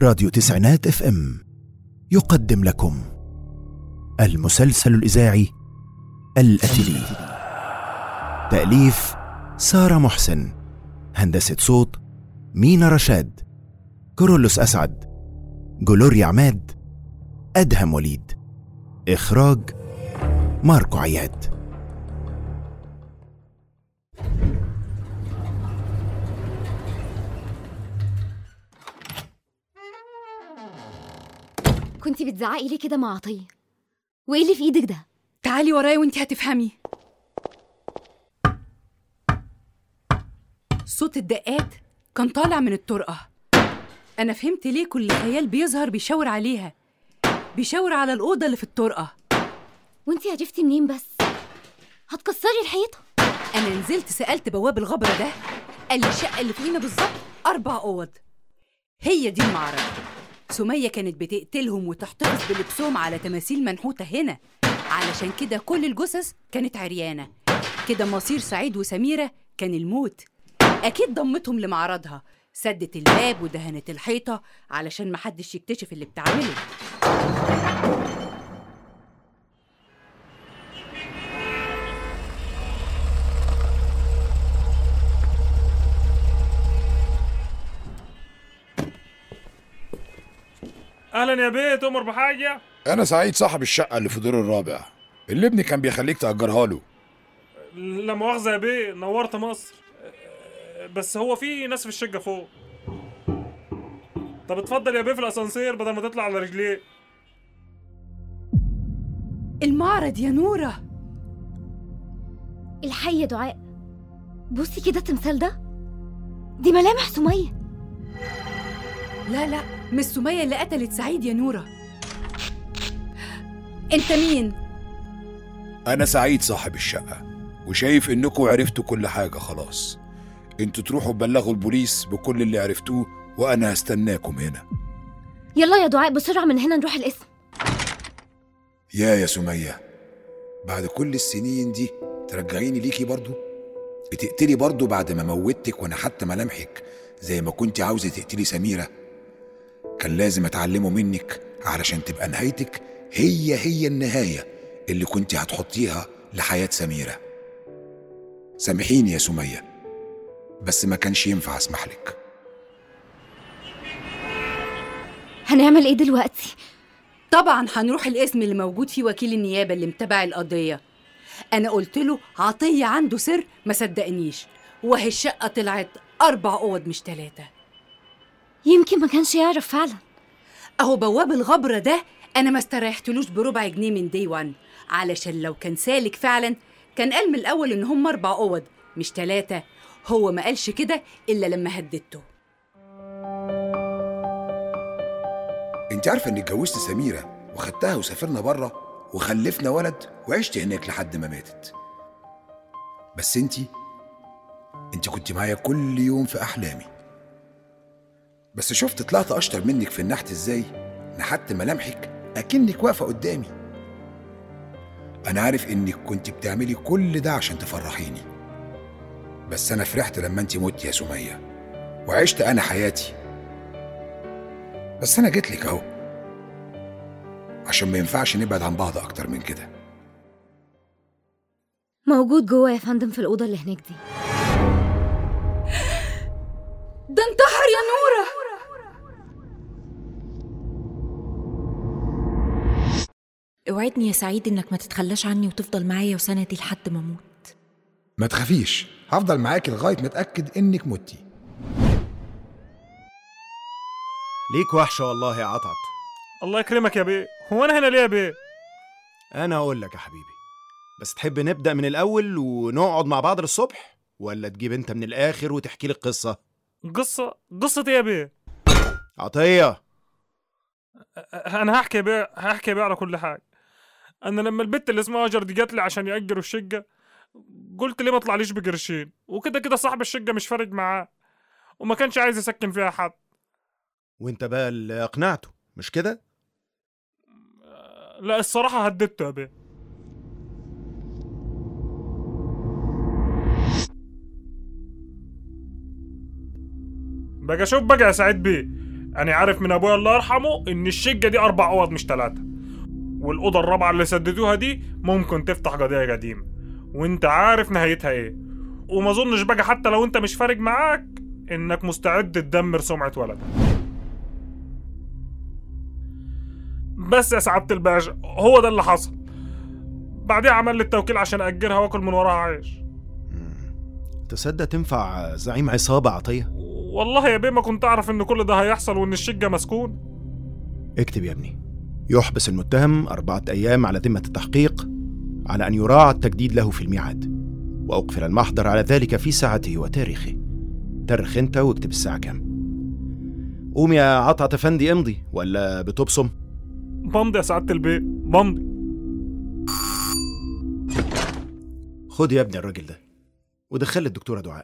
راديو تسعينات اف ام يقدم لكم المسلسل الاذاعي الاتلي تاليف ساره محسن هندسه صوت مينا رشاد كورولوس اسعد جلوريا عماد ادهم وليد اخراج ماركو عياد كنتي بتزعقي ليه كده مع عطية؟ وايه اللي في ايدك ده؟ تعالي ورايا وانتي هتفهمي صوت الدقات كان طالع من الطرقة أنا فهمت ليه كل خيال بيظهر بيشاور عليها بيشاور على الأوضة اللي في الطرقة وانتي عرفتي منين بس؟ هتكسري الحيطة أنا نزلت سألت بواب الغبرة ده قال لي الشقة اللي فوقينا بالظبط أربع أوض هي دي المعركة سمية كانت بتقتلهم وتحتفظ بلبسهم على تماثيل منحوتة هنا علشان كده كل الجثث كانت عريانة كده مصير سعيد وسميرة كان الموت أكيد ضمتهم لمعرضها سدت الباب ودهنت الحيطة علشان محدش يكتشف اللي بتعمله اهلا يا بيه تؤمر بحاجه انا سعيد صاحب الشقه اللي في الدور الرابع اللي ابني كان بيخليك تاجرها له لا مؤاخذه يا بيه نورت مصر بس هو في ناس في الشقه فوق طب اتفضل يا بيه في الاسانسير بدل ما تطلع على رجليه المعرض يا نورة الحي يا دعاء بصي كده التمثال ده دي ملامح سمية لا لا مش سمية اللي قتلت سعيد يا نورة انت مين؟ انا سعيد صاحب الشقه وشايف انكم عرفتوا كل حاجه خلاص انتوا تروحوا تبلغوا البوليس بكل اللي عرفتوه وانا هستناكم هنا يلا يا دعاء بسرعة من هنا نروح القسم يا يا سميه بعد كل السنين دي ترجعيني ليكي برضو بتقتلي برضو بعد ما موتك وانا حتى ملامحك زي ما كنت عاوزه تقتلي سميره كان لازم اتعلمه منك علشان تبقى نهايتك هي هي النهايه اللي كنت هتحطيها لحياه سميره سامحيني يا سميه بس ما كانش ينفع اسمح لك هنعمل ايه دلوقتي؟ طبعا هنروح القسم اللي موجود فيه وكيل النيابة اللي متابع القضية أنا قلت له عطية عنده سر ما صدقنيش وهي الشقة طلعت أربع أوض مش تلاتة يمكن ما كانش يعرف فعلا أهو بواب الغبرة ده أنا ما استريحتلوش بربع جنيه من دي وان علشان لو كان سالك فعلا كان قال من الأول إن هم أربع أوض مش تلاتة هو ما قالش كده إلا لما هددته انت عارفه اني اتجوزت سميره وخدتها وسافرنا بره وخلفنا ولد وعشت هناك لحد ما ماتت بس انت انت كنت معايا كل يوم في احلامي بس شفت طلعت اشطر منك في النحت ازاي نحت ملامحك اكنك واقفه قدامي انا عارف انك كنت بتعملي كل ده عشان تفرحيني بس انا فرحت لما انت مت يا سميه وعشت انا حياتي بس انا جيت لك اهو عشان ما ينفعش نبعد عن بعض اكتر من كده موجود جوه يا فندم في الأوضة اللي هناك دي ده انتحر يا نورة اوعدني يا سعيد انك ما تتخلاش عني وتفضل معايا وسندي لحد ما اموت ما تخافيش هفضل معاكي لغايه ما اتاكد انك متي ليك وحشة والله يا عطعت الله يكرمك يا بيه هو انا هنا ليه يا بيه أنا أقول لك يا حبيبي بس تحب نبدأ من الأول ونقعد مع بعض للصبح ولا تجيب أنت من الآخر وتحكي لي القصة قصه قصه ايه يا بيه عطية انا هحكي يا بيه هحكي يا بيه على كل حاجه انا لما البت اللي اسمها هاجر دي جات لي عشان ياجروا الشقه قلت ليه ما اطلعليش بقرشين وكده كده صاحب الشقه مش فارق معاه وما كانش عايز يسكن فيها حد وأنت بقى اللي أقنعته مش كده؟ لا الصراحه هددته يا بيه بقى شوف بقى يا سعيد بيه انا عارف من ابويا الله يرحمه ان الشقه دي اربع اوض مش ثلاثه والاوضه الرابعه اللي سددوها دي ممكن تفتح قضيه قديمه وانت عارف نهايتها ايه وما اظنش بقى حتى لو انت مش فارق معاك انك مستعد تدمر سمعه ولدك بس يا سعاده الباشا هو ده اللي حصل بعدين عمل لي التوكيل عشان اجرها واكل من وراها عيش تصدق تنفع زعيم عصابة عطية والله يا بيه ما كنت اعرف ان كل ده هيحصل وان الشقه مسكون اكتب يا ابني يحبس المتهم أربعة أيام على ذمة التحقيق على أن يراعى التجديد له في الميعاد وأقفل المحضر على ذلك في ساعته وتاريخه ترخ أنت واكتب الساعة كام قوم يا عطعة أفندي امضي ولا بتبصم بمضي يا سعاده البيه بمضي خد يا ابني الراجل ده ودخل الدكتورة دعاء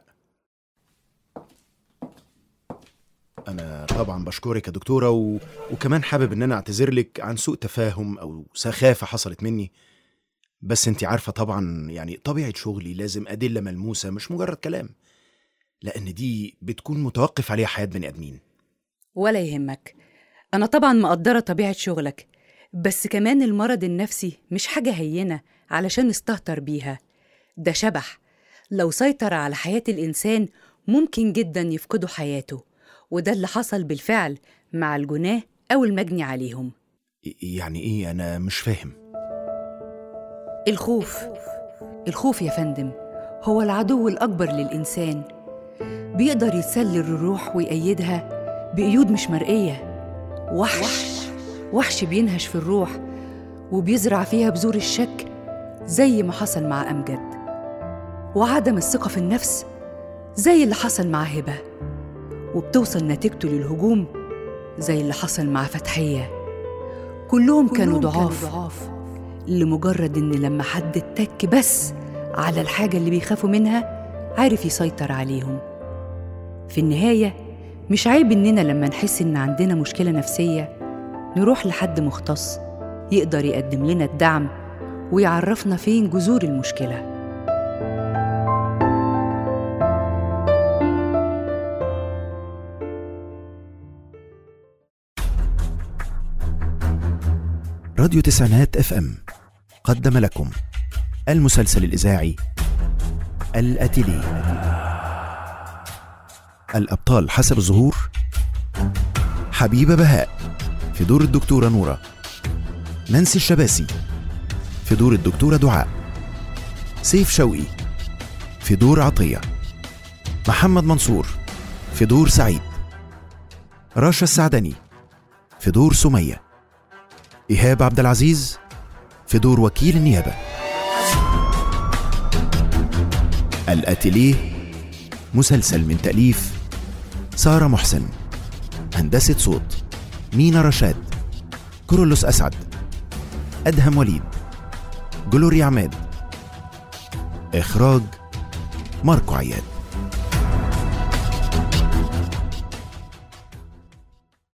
أنا طبعا بشكرك يا دكتورة و... وكمان حابب إن أنا أعتذر لك عن سوء تفاهم أو سخافة حصلت مني بس أنت عارفة طبعا يعني طبيعة شغلي لازم أدلة ملموسة مش مجرد كلام لأن دي بتكون متوقف عليها حياة بني آدمين ولا يهمك أنا طبعا مقدرة طبيعة شغلك بس كمان المرض النفسي مش حاجة هينة علشان نستهتر بيها ده شبح لو سيطر على حياة الإنسان ممكن جدا يفقدوا حياته وده اللي حصل بالفعل مع الجناه أو المجني عليهم يعني إيه أنا مش فاهم الخوف الخوف يا فندم هو العدو الأكبر للإنسان بيقدر يتسلل الروح ويأيدها بقيود مش مرئية وحش وحش بينهش في الروح وبيزرع فيها بذور الشك زي ما حصل مع أمجد وعدم الثقة في النفس زي اللي حصل مع هبة وبتوصل نتيجته للهجوم زي اللي حصل مع فتحية كلهم كانوا ضعاف لمجرد إن لما حد اتك بس على الحاجة اللي بيخافوا منها عارف يسيطر عليهم في النهاية مش عيب إننا لما نحس إن عندنا مشكلة نفسية نروح لحد مختص يقدر يقدم لنا الدعم ويعرفنا فين جذور المشكله راديو تسعينات اف ام قدم لكم المسلسل الإذاعي الأتيلي الأبطال حسب الظهور حبيبة بهاء في دور الدكتورة نورة نانسي الشباسي في دور الدكتورة دعاء سيف شوقي في دور عطية محمد منصور في دور سعيد راشا السعدني في دور سميه إيهاب عبد العزيز في دور وكيل النيابة الأتيليه مسلسل من تأليف سارة محسن هندسة صوت مينا رشاد كورولوس أسعد أدهم وليد جلوريا عماد إخراج ماركو عياد